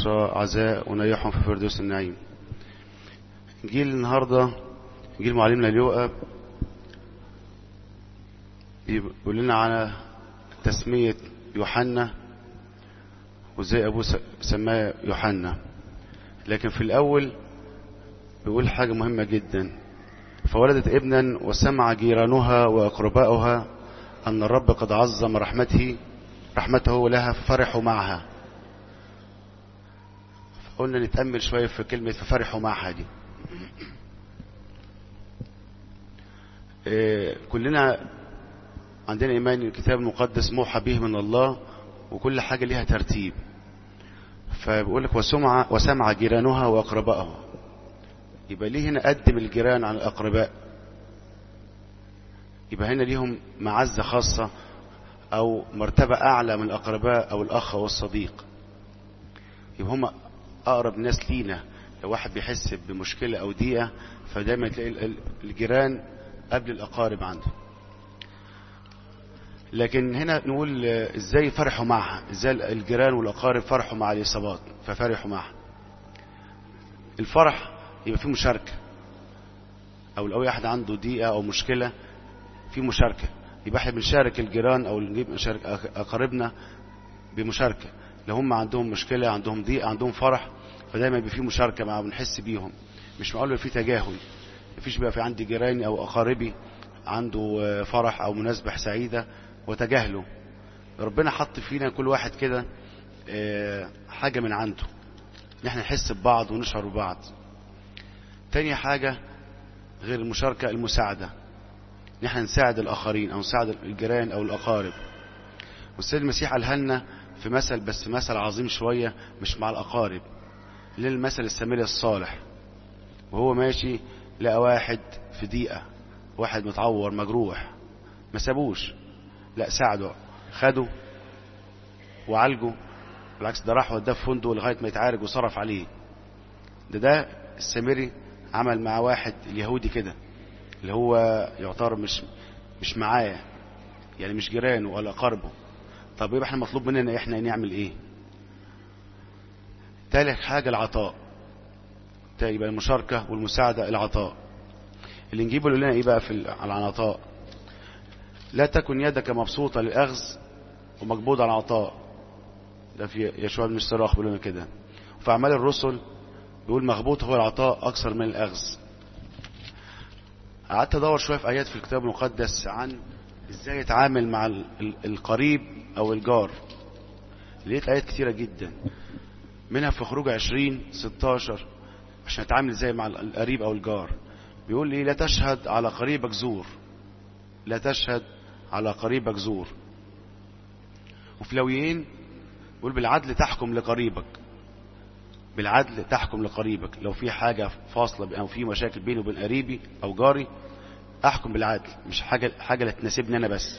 الأسرى عزاء ونيحهم في فردوس النعيم إنجيل النهاردة إنجيل معلمنا اليوقا بيقول لنا على تسمية يوحنا وزي أبوه سماه يوحنا لكن في الأول بيقول حاجة مهمة جدا فولدت ابنا وسمع جيرانها وأقرباؤها أن الرب قد عظم رحمته رحمته لها ففرحوا معها قلنا نتأمل شوية في كلمة ففرحوا معها دي إيه كلنا عندنا إيمان الكتاب المقدس موحى به من الله وكل حاجة ليها ترتيب فبيقول لك وسمع وسمع جيرانها وأقربائها يبقى ليه هنا قدم الجيران على الأقرباء يبقى هنا ليهم معزة خاصة أو مرتبة أعلى من الأقرباء أو الأخ والصديق يبقى هم أقرب ناس لينا لو واحد بيحس بمشكلة أو ضيقة فدايما تلاقي الجيران قبل الأقارب عنده لكن هنا نقول ازاي فرحوا معها ازاي الجيران والأقارب فرحوا مع الإصابات ففرحوا معها الفرح يبقى فيه مشاركة أو لو واحد عنده ضيقة أو مشكلة في مشاركة يبقى احنا بنشارك الجيران أو نجيب نشارك أقاربنا بمشاركة لو هم عندهم مشكلة عندهم ضيقة عندهم فرح فدايما يبقى في مشاركة معهم بنحس بيهم مش معقول في تجاهل مفيش بقى في عندي جيراني أو أقاربي عنده فرح أو مناسبة سعيدة وتجاهله ربنا حط فينا كل واحد كده حاجة من عنده ان احنا نحس ببعض ونشعر ببعض تاني حاجة غير المشاركة المساعدة ان احنا نساعد الآخرين أو نساعد الجيران أو الأقارب والسيد المسيح قالها لنا في مثل بس مثل عظيم شوية مش مع الأقارب للمثل السامري الصالح وهو ماشي لقى واحد في ضيقة واحد متعور مجروح ما سابوش لا ساعده خده وعالجه بالعكس ده راح وداه في فندق لغاية ما يتعالج وصرف عليه ده ده السامري عمل مع واحد اليهودي كده اللي هو يعتبر مش مش معاه يعني مش جيرانه ولا قربه طب يبقى احنا مطلوب مننا احنا نعمل ايه تالت حاجة العطاء يبقى المشاركة والمساعدة العطاء اللي نجيبه لنا ايه بقى في على العطاء لا تكن يدك مبسوطة للأخذ ومقبوضة على العطاء ده في يشوع بن الصراخ بيقول لنا كده وفي أعمال الرسل بيقول مغبوط هو العطاء أكثر من الأخذ قعدت أدور شوية في آيات في الكتاب المقدس عن إزاي يتعامل مع القريب أو الجار لقيت آيات كتيرة جدا منها في خروج 20 16 عشان نتعامل ازاي مع القريب أو الجار بيقول لي لا تشهد على قريبك زور لا تشهد على قريبك زور وفي لويين يقول بالعدل تحكم لقريبك بالعدل تحكم لقريبك لو في حاجة فاصلة أو في مشاكل بيني وبين قريبي أو جاري أحكم بالعدل مش حاجة حاجة لا تناسبني أنا بس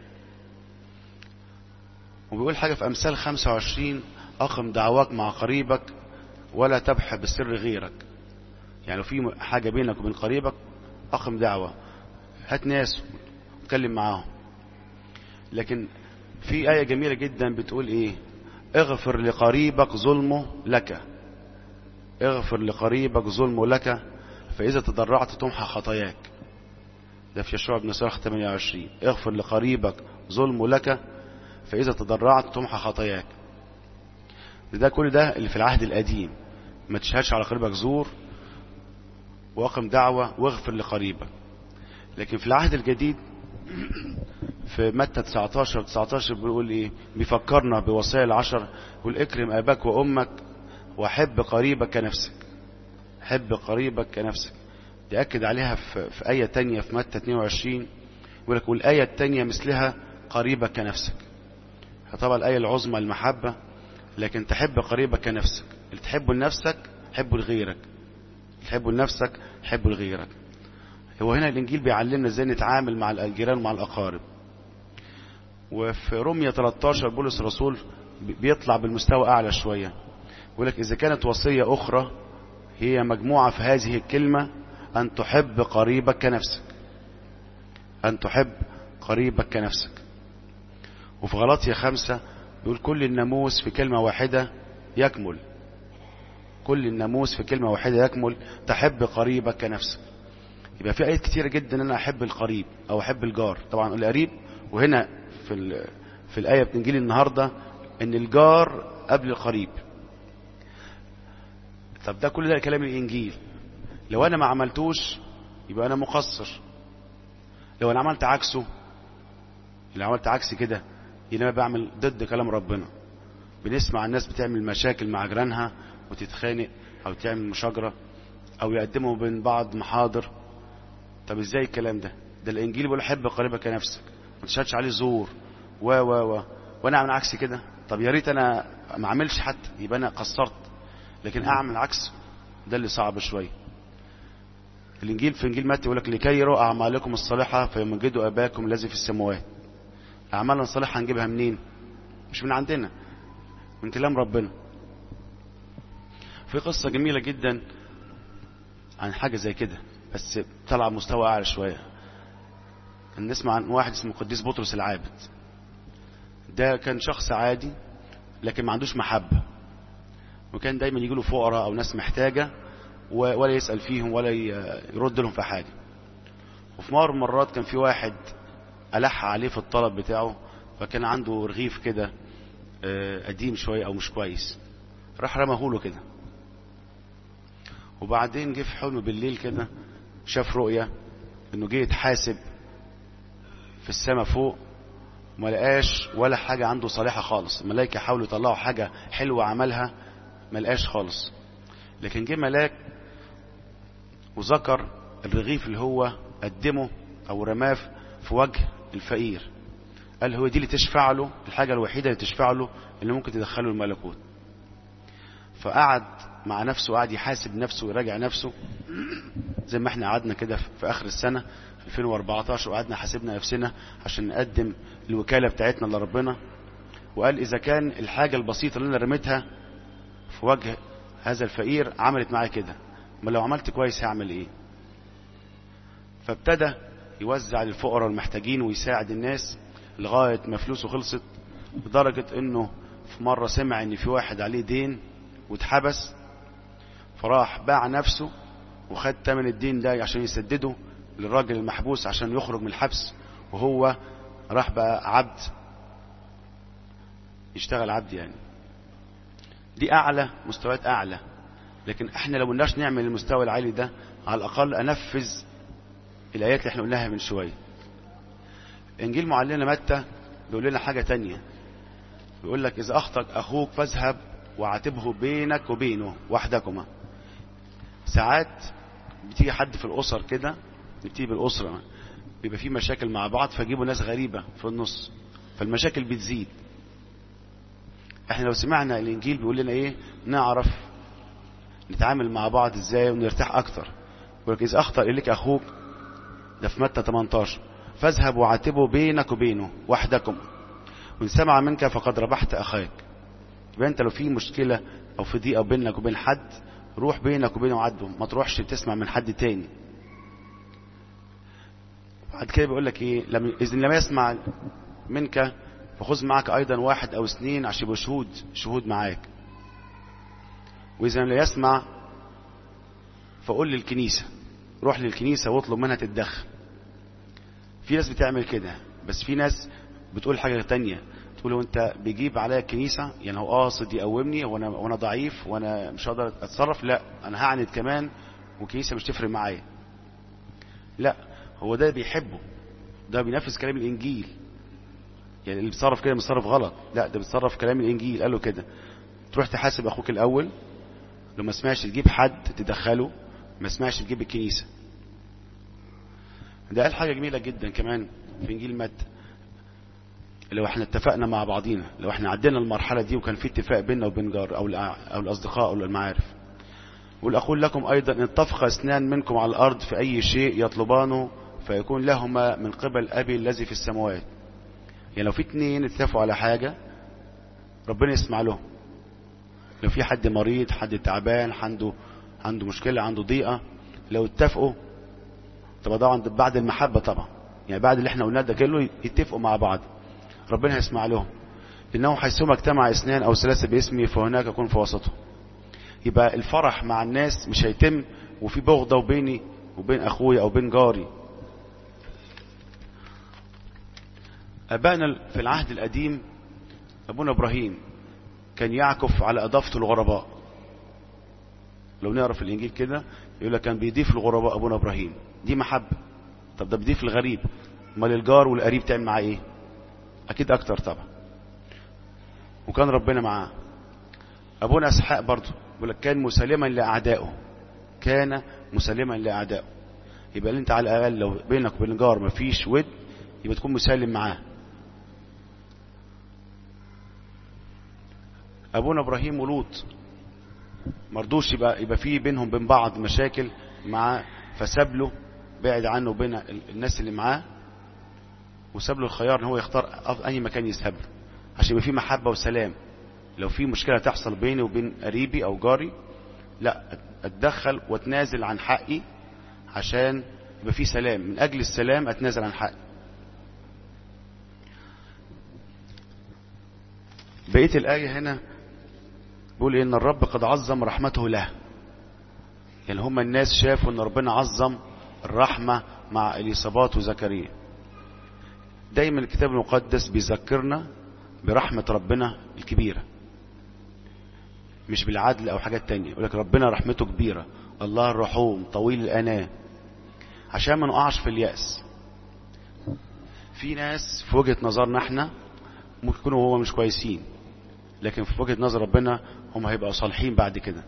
وبيقول حاجة في أمثال 25 أقم دعواك مع قريبك ولا تبحث بسر غيرك يعني لو في حاجة بينك وبين قريبك أقم دعوة هات ناس اتكلم معاهم لكن في آية جميلة جدا بتقول ايه اغفر لقريبك ظلمه لك اغفر لقريبك ظلمه لك فإذا تضرعت تمحى خطاياك ده في يشوع بن صرخ 28 اغفر لقريبك ظلمه لك فإذا تضرعت تمحى خطاياك ده كل ده اللي في العهد القديم ما تشهدش على قريبك زور واقم دعوة واغفر لقريبك لكن في العهد الجديد في متى 19 19 بيقول ايه بيفكرنا بوصايا العشر يقول اكرم اباك وامك وحب قريبك كنفسك حب قريبك كنفسك يأكد عليها في, في آية تانية في متى 22 يقول لك والآية التانية مثلها قريبك كنفسك طبعا الآية العظمى المحبة لكن تحب قريبك كنفسك اللي تحبه لنفسك حبه لغيرك تحبه لنفسك حبه لغيرك هو هنا الإنجيل بيعلمنا ازاي نتعامل مع الجيران ومع الأقارب وفي رومية 13 بولس الرسول بيطلع بالمستوى أعلى شوية يقول لك إذا كانت وصية أخرى هي مجموعة في هذه الكلمة أن تحب قريبك كنفسك أن تحب قريبك كنفسك وفي غلطية خمسة يقول كل الناموس في كلمة واحدة يكمل كل الناموس في كلمة واحدة يكمل تحب قريبك كنفسك يبقى في آيات كتيرة جدا ان انا احب القريب او احب الجار طبعا القريب وهنا في في الآية بتنجيل النهاردة ان الجار قبل القريب طب ده كل ده كلام الانجيل لو انا ما عملتوش يبقى انا مقصر لو انا عملت عكسه لو عملت عكس كده يبقى انا بعمل ضد كلام ربنا بنسمع الناس بتعمل مشاكل مع جيرانها وتتخانق او تعمل مشاجره او يقدموا بين بعض محاضر طب ازاي الكلام ده ده الانجيل بيقول حب قريبك نفسك ما تشهدش عليه زور و و و وانا اعمل عكس كده طب يا ريت انا ما اعملش حتى يبقى انا قصرت لكن اعمل عكس ده اللي صعب شويه الانجيل في انجيل متى يقول لك لكي يروا اعمالكم الصالحه فيمجدوا اباكم الذي في السماوات اعمالنا الصالحه هنجيبها منين مش من عندنا من كلام ربنا في قصة جميلة جدا عن حاجة زي كده بس طلع مستوى أعلى شوية نسمع عن واحد اسمه قديس بطرس العابد ده كان شخص عادي لكن ما عندوش محبة وكان دايما يجي له فقراء أو ناس محتاجة ولا يسأل فيهم ولا يرد لهم في حاجة وفي مرة مرات كان في واحد ألح عليه في الطلب بتاعه فكان عنده رغيف كده قديم شوية أو مش كويس راح رماه له كده وبعدين جه في حلم بالليل كده شاف رؤية انه جه يتحاسب في السماء فوق وما لقاش ولا حاجة عنده صالحة خالص الملائكة حاولوا يطلعوا حاجة حلوة عملها ما لقاش خالص لكن جه ملاك وذكر الرغيف اللي هو قدمه او رماه في وجه الفقير قال هو دي اللي تشفع له الحاجة الوحيدة اللي تشفع له اللي ممكن تدخله الملكوت فقعد مع نفسه وقعد يحاسب نفسه ويراجع نفسه زي ما احنا قعدنا كده في اخر السنة 2014 وقعدنا حاسبنا نفسنا عشان نقدم الوكالة بتاعتنا لربنا وقال اذا كان الحاجة البسيطة اللي انا رميتها في وجه هذا الفقير عملت معايا كده ما لو عملت كويس هعمل ايه فابتدى يوزع للفقراء والمحتاجين ويساعد الناس لغاية ما فلوسه خلصت لدرجة انه في مرة سمع ان في واحد عليه دين واتحبس فراح باع نفسه وخد تمن الدين ده عشان يسدده للراجل المحبوس عشان يخرج من الحبس وهو راح بقى عبد يشتغل عبد يعني دي اعلى مستويات اعلى لكن احنا لو قلناش نعمل المستوى العالي ده على الاقل انفذ الايات اللي احنا قلناها من شويه انجيل معلمنا متى بيقول لنا حاجه تانية بيقول لك اذا اخطأ اخوك فاذهب وعاتبه بينك وبينه وحدكما ساعات بتيجي حد في الاسر كده بتيجي بالاسره بيبقى في مشاكل مع بعض فجيبوا ناس غريبه في النص فالمشاكل بتزيد احنا لو سمعنا الانجيل بيقول لنا ايه نعرف نتعامل مع بعض ازاي ونرتاح اكتر يقول لك اذا اخطا اليك اخوك ده في متى 18 فاذهب وعاتبه بينك وبينه وحدكم وان سمع منك فقد ربحت اخاك يبقى انت لو في مشكله او في ضيقه بينك وبين حد روح بينك وبينه وعده ما تروحش تسمع من حد تاني بعد كده بيقول لك ايه لم اذا لم يسمع منك فخذ معك ايضا واحد او اثنين عشان يبقوا شهود شهود معاك واذا لم يسمع فقول للكنيسه روح للكنيسه واطلب منها تتدخل في ناس بتعمل كده بس في ناس بتقول حاجه تانية تقول له انت بيجيب عليا الكنيسه يعني هو قاصد يقومني وانا وانا ضعيف وانا مش هقدر اتصرف لا انا هعند كمان والكنيسه مش تفرق معايا لا هو ده بيحبه ده بينفذ كلام الانجيل يعني اللي بيتصرف كده بيتصرف غلط لا ده بيتصرف كلام الانجيل قال له كده تروح تحاسب اخوك الاول لو ما سمعش تجيب حد تدخله ما سمعش تجيب الكنيسه ده قال حاجه جميله جدا كمان في انجيل متى لو احنا اتفقنا مع بعضينا لو احنا عدينا المرحله دي وكان في اتفاق بيننا وبين جار او او الاصدقاء او المعارف يقول اقول لكم ايضا ان اتفق اثنان منكم على الارض في اي شيء يطلبانه فيكون لهما من قبل ابي الذي في السماوات يعني لو في اتنين اتفقوا على حاجه ربنا يسمع لهم لو في حد مريض حد تعبان عنده عنده مشكله عنده ضيقه لو اتفقوا طبعا طبعا بعد المحبه طبعا يعني بعد اللي احنا قلناه ده كله يتفقوا مع بعض ربنا هيسمع لهم انه حيثما اجتمع اثنان او ثلاثه باسمي فهناك اكون في وسطهم يبقى الفرح مع الناس مش هيتم وفي بغضة وبيني وبين اخويا او بين جاري ابائنا في العهد القديم ابونا ابراهيم كان يعكف على اضافة الغرباء لو نقرا في الانجيل كده يقول لك كان بيضيف الغرباء ابونا ابراهيم دي محبة طب ده بيضيف الغريب امال الجار والقريب تعمل معاه ايه اكيد اكتر طبعا وكان ربنا معاه ابونا اسحاق برضه بيقول لك كان مسلما لاعدائه كان مسلما لاعدائه يبقى انت على الاقل لو بينك وبين الجار مفيش ود يبقى تكون مسلم معاه ابونا ابراهيم ولوط مرضوش يبقى يبقى في بينهم بين بعض مشاكل مع فساب له بعد عنه وبين الناس اللي معاه وساب له الخيار ان هو يختار اي مكان يذهب له عشان يبقى في محبه وسلام لو في مشكله تحصل بيني وبين قريبي او جاري لا اتدخل واتنازل عن حقي عشان يبقى في سلام من اجل السلام اتنازل عن حقي بقيه الايه هنا بيقول ان الرب قد عظم رحمته له يعني هم الناس شافوا ان ربنا عظم الرحمه مع اليصابات وزكريا دايما الكتاب المقدس بيذكرنا برحمة ربنا الكبيرة مش بالعدل او حاجات تانية يقول لك ربنا رحمته كبيرة الله الرحوم طويل الاناه عشان ما نقعش في اليأس في ناس في وجهة نظرنا احنا ممكن يكونوا هو مش كويسين لكن في وجهة نظر ربنا هم هيبقوا صالحين بعد كده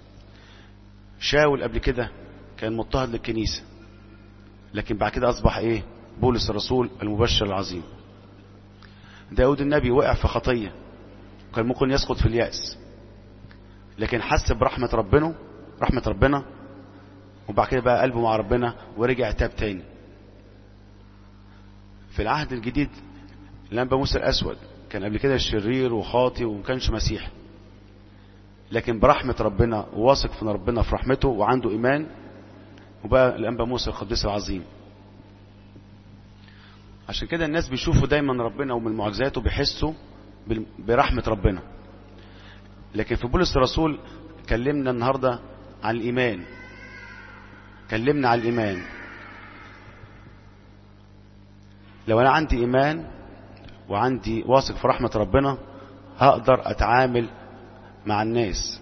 شاول قبل كده كان مضطهد للكنيسة لكن بعد كده اصبح ايه بولس الرسول المبشر العظيم داود النبي وقع في خطية كان ممكن يسقط في اليأس لكن حس برحمة ربنا رحمة ربنا وبعد كده بقى قلبه مع ربنا ورجع تاب تاني في العهد الجديد الأنبا موسى الأسود كان قبل كده شرير وخاطي ومكانش مسيح لكن برحمة ربنا وواثق في ربنا في رحمته وعنده إيمان وبقى الأنبا موسى القديس العظيم عشان كده الناس بيشوفوا دايما ربنا ومن معجزاته بيحسوا برحمة ربنا لكن في بولس الرسول كلمنا النهاردة عن الإيمان كلمنا عن الإيمان لو أنا عندي إيمان وعندي واثق في رحمة ربنا هقدر أتعامل مع الناس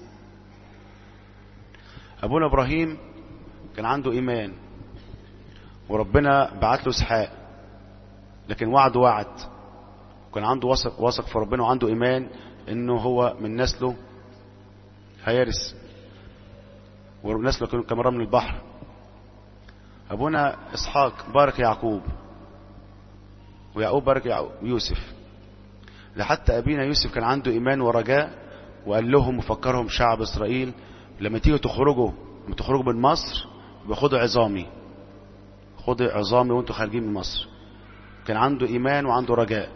أبونا إبراهيم كان عنده إيمان وربنا بعت له إسحاق لكن وعد وعد وكان عنده واثق واثق في ربنا وعنده ايمان انه هو من نسله هيرث ونسله كان من البحر ابونا اسحاق بارك يعقوب ويعقوب بارك يعقوب يوسف لحتى ابينا يوسف كان عنده ايمان ورجاء وقال لهم وفكرهم شعب اسرائيل لما تيجوا تخرجوا لما تخرجوا من مصر يبقى خدوا عظامي خدوا عظامي وانتوا خارجين من مصر كان عنده إيمان وعنده رجاء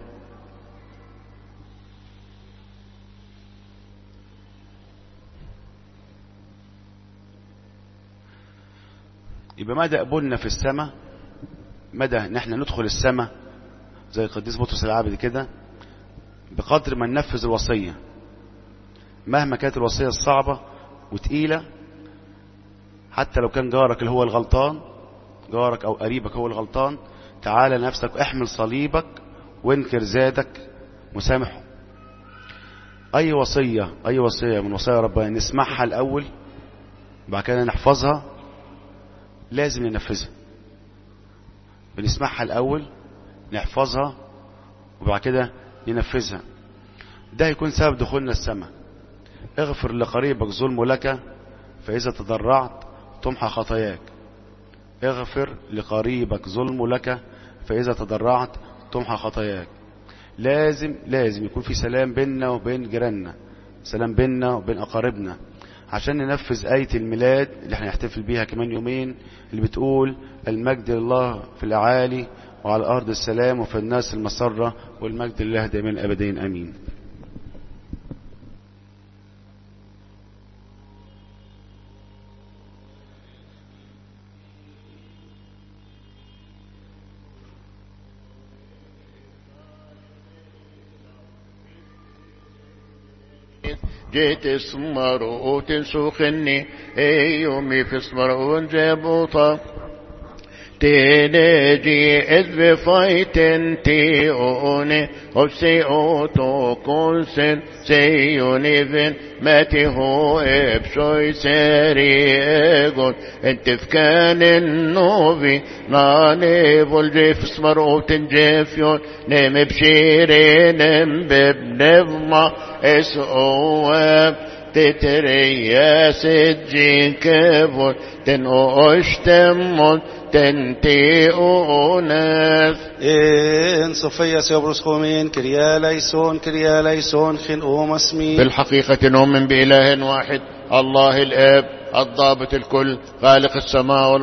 يبقى مدى قبولنا في السماء مدى ان احنا ندخل السماء زي القديس بطرس العابد كده بقدر ما ننفذ الوصية مهما كانت الوصية الصعبة وتقيلة حتى لو كان جارك اللي هو الغلطان جارك او قريبك هو الغلطان تعالى نفسك احمل صليبك وانكر ذاتك مسامحه اي وصية اي وصية من وصايا ربنا نسمعها الاول بعد كده نحفظها لازم ننفذها بنسمعها الاول نحفظها وبعد كده ننفذها ده يكون سبب دخولنا السماء اغفر لقريبك ظلم لك فإذا تضرعت تمحى خطاياك اغفر لقريبك ظلم لك فإذا تضرعت تمحى خطاياك لازم لازم يكون في سلام بيننا وبين جيراننا سلام بيننا وبين أقاربنا عشان ننفذ آية الميلاد اللي احنا هنحتفل بيها كمان يومين اللي بتقول المجد لله في الأعالي وعلى الأرض السلام وفي الناس المسرة والمجد لله دائما أبدين أمين جيت اسمر وتنسوخني يومي في اسمر ونجبوطة تنجي إذ بفايتن تيوني وسي أوتو كونسن سيوني فين ماتي هو ابشوي ساري اقول انت في كان النوبي ناني فولجي في اسمر وتنجفيون نم بشيري نم ببنظمة اس اواب تتريا سجين كبر تنقش تمون تنتي أوناث إن صفية سيبرس خومين كريا ليسون كريا ليسون خنقوم اسمي بالحقيقة نؤمن بإله واحد الله الآب الضابط الكل خالق السماء